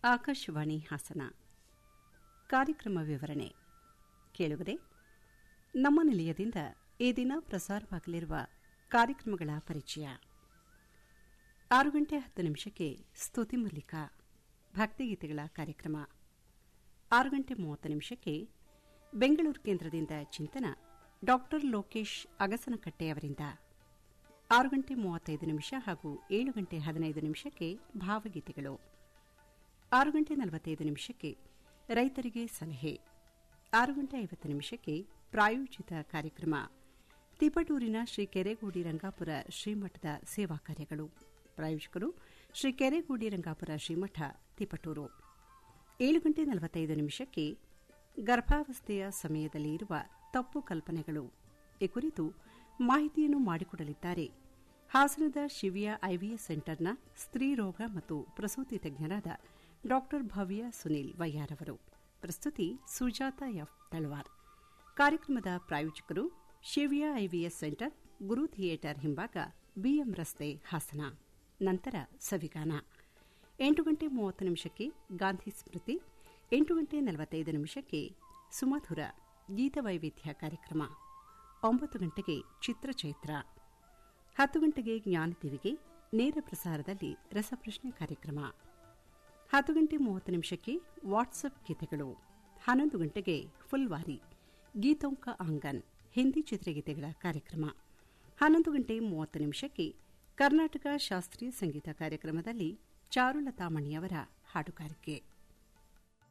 ಆಕಾಶವಾಣಿ ಹಾಸನ ಕಾರ್ಯಕ್ರಮ ವಿವರಣೆ ಕೇಳುಗರೆ ನಮ್ಮ ನಿಲಯದಿಂದ ಈ ದಿನ ಪ್ರಸಾರವಾಗಲಿರುವ ಕಾರ್ಯಕ್ರಮಗಳ ಪರಿಚಯ ಆರು ಗಂಟೆ ಹತ್ತು ನಿಮಿಷಕ್ಕೆ ಸ್ತುತಿ ಮಲ್ಲಿಕ ಭಕ್ತಿಗೀತೆಗಳ ಕಾರ್ಯಕ್ರಮ ಆರು ಗಂಟೆ ಮೂವತ್ತು ನಿಮಿಷಕ್ಕೆ ಬೆಂಗಳೂರು ಕೇಂದ್ರದಿಂದ ಚಿಂತನ ಡಾಕ್ಟರ್ ಲೋಕೇಶ್ ಅಗಸನಕಟ್ಟೆ ಅವರಿಂದ ಆರು ಗಂಟೆ ಮೂವತ್ತೈದು ನಿಮಿಷ ಹಾಗೂ ಏಳು ಗಂಟೆ ಹದಿನೈದು ನಿಮಿಷಕ್ಕೆ ಭಾವಗೀತೆಗಳು ಆರು ಗಂಟೆ ನಲವತ್ತೈದು ನಿಮಿಷಕ್ಕೆ ರೈತರಿಗೆ ಸಲಹೆ ಆರು ಗಂಟೆ ಐವತ್ತು ನಿಮಿಷಕ್ಕೆ ಪ್ರಾಯೋಜಿತ ಕಾರ್ಯಕ್ರಮ ತಿಪಟೂರಿನ ಶ್ರೀ ಕೆರೆಗೋಡಿ ರಂಗಾಪುರ ಶ್ರೀಮಠದ ಸೇವಾ ಕಾರ್ಯಗಳು ಪ್ರಾಯೋಜಕರು ಶ್ರೀ ಕೆರೆಗೋಡಿ ರಂಗಾಪುರ ಶ್ರೀಮಠ ತಿಪಟೂರು ಏಳು ಗಂಟೆ ನಲವತ್ತೈದು ನಿಮಿಷಕ್ಕೆ ಗರ್ಭಾವಸ್ಥೆಯ ಸಮಯದಲ್ಲಿ ಇರುವ ತಪ್ಪು ಕಲ್ಪನೆಗಳು ಈ ಕುರಿತು ಮಾಹಿತಿಯನ್ನು ಮಾಡಿಕೊಡಲಿದ್ದಾರೆ ಹಾಸನದ ಶಿವಿಯ ಐವಿಎಸ್ ಸೆಂಟರ್ನ ಸ್ತ್ರೀ ರೋಗ ಮತ್ತು ಪ್ರಸೂತಿ ತಜ್ಞರಾದ ಡಾ ಭವ್ಯ ಸುನೀಲ್ ವಯ್ಯಾರ್ ಅವರು ಪ್ರಸ್ತುತಿ ಸುಜಾತ ಎಫ್ ತಳವಾರ್ ಕಾರ್ಯಕ್ರಮದ ಪ್ರಾಯೋಜಕರು ಶಿವಿಯ ಐವಿಎಸ್ ಸೆಂಟರ್ ಗುರು ಥಿಯೇಟರ್ ಹಿಂಭಾಗ ಬಿಎಂ ರಸ್ತೆ ಹಾಸನ ನಂತರ ಸವಿಗಾನ ಎಂಟು ಗಂಟೆ ಮೂವತ್ತು ನಿಮಿಷಕ್ಕೆ ಗಾಂಧಿ ಸ್ಮೃತಿ ಎಂಟು ಗಂಟೆ ನಲವತ್ತೈದು ನಿಮಿಷಕ್ಕೆ ಸುಮಧುರ ಗೀತವೈವಿಧ್ಯ ಕಾರ್ಯಕ್ರಮ ಒಂಬತ್ತು ಗಂಟೆಗೆ ಚಿತ್ರಚೈತ್ರ ಹತ್ತು ಗಂಟೆಗೆ ಜ್ಞಾನತಿವಿಗೆ ನೇರ ಪ್ರಸಾರದಲ್ಲಿ ರಸಪ್ರಶ್ನೆ ಕಾರ್ಯಕ್ರಮ ಹತ್ತು ಗಂಟೆ ಮೂವತ್ತು ನಿಮಿಷಕ್ಕೆ ವಾಟ್ಸಪ್ ಗೀತೆಗಳು ಹನ್ನೊಂದು ಗಂಟೆಗೆ ಫುಲ್ವಾರಿ ಗೀತೋಂಕ ಆಂಗನ್ ಹಿಂದಿ ಚಿತ್ರಗೀತೆಗಳ ಕಾರ್ಯಕ್ರಮ ಹನ್ನೊಂದು ಗಂಟೆ ಮೂವತ್ತು ನಿಮಿಷಕ್ಕೆ ಕರ್ನಾಟಕ ಶಾಸ್ತ್ರೀಯ ಸಂಗೀತ ಕಾರ್ಯಕ್ರಮದಲ್ಲಿ ಚಾರುಲತಾ ಮಣಿಯವರ ಹಾಡುಗಾರಿಕೆ